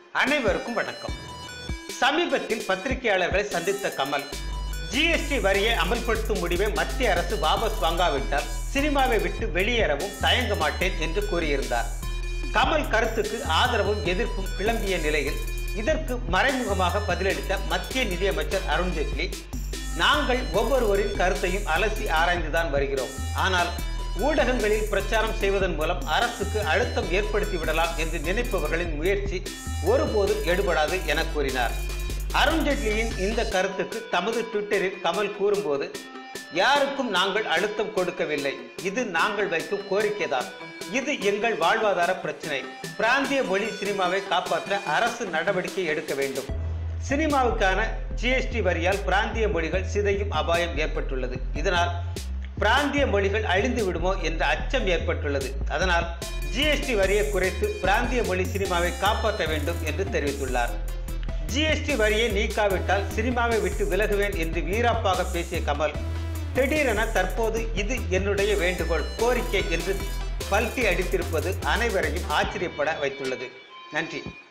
அனைவருக்கும் வணக்கம் சமீபத்தில் பத்திரிகையாளர்களை சந்தித்த கமல் ஜிஎஸ்டி வரியை அமல்படுத்தும் முடிவை மத்திய அரசு வாபஸ் வாங்காவிட்டால் சினிமாவை விட்டு வெளியேறவும் தயங்க மாட்டேன் என்று கூறியிருந்தார் கமல் கருத்துக்கு ஆதரவும் எதிர்ப்பும் கிளம்பிய நிலையில் இதற்கு மறைமுகமாக பதிலளித்த மத்திய நிதியமைச்சர் அருண்ஜேட்லி நாங்கள் ஒவ்வொருவரின் கருத்தையும் அலசி ஆராய்ந்துதான் வருகிறோம் ஆனால் ஊடகங்களில் பிரச்சாரம் செய்வதன் மூலம் அரசுக்கு அழுத்தம் ஏற்படுத்தி விடலாம் என்று நினைப்பவர்களின் முயற்சி ஒருபோதும் எடுபடாது என கூறினார் அருண்ஜேட்லியின் இந்த கருத்துக்கு தமது ட்விட்டரில் கமல் கூறும்போது யாருக்கும் நாங்கள் அழுத்தம் கொடுக்கவில்லை இது நாங்கள் வைக்கும் கோரிக்கைதான் இது எங்கள் வாழ்வாதார பிரச்சனை பிராந்திய மொழி சினிமாவை காப்பாற்ற அரசு நடவடிக்கை எடுக்க வேண்டும் சினிமாவுக்கான ஜிஎஸ்டி வரியால் பிராந்திய மொழிகள் சிதையும் அபாயம் ஏற்பட்டுள்ளது இதனால் பிராந்திய மொழிகள் அழிந்து விடுமோ என்ற அச்சம் ஏற்பட்டுள்ளது அதனால் ஜிஎஸ்டி வரியை குறைத்து பிராந்திய மொழி சினிமாவை காப்பாற்ற வேண்டும் என்று தெரிவித்துள்ளார் ஜிஎஸ்டி வரியை நீக்காவிட்டால் சினிமாவை விட்டு விலகுவேன் என்று வீராப்பாக பேசிய கமல் திடீரென தற்போது இது என்னுடைய வேண்டுகோள் கோரிக்கை என்று பல்டி அடித்திருப்பது அனைவரையும் ஆச்சரியப்பட வைத்துள்ளது நன்றி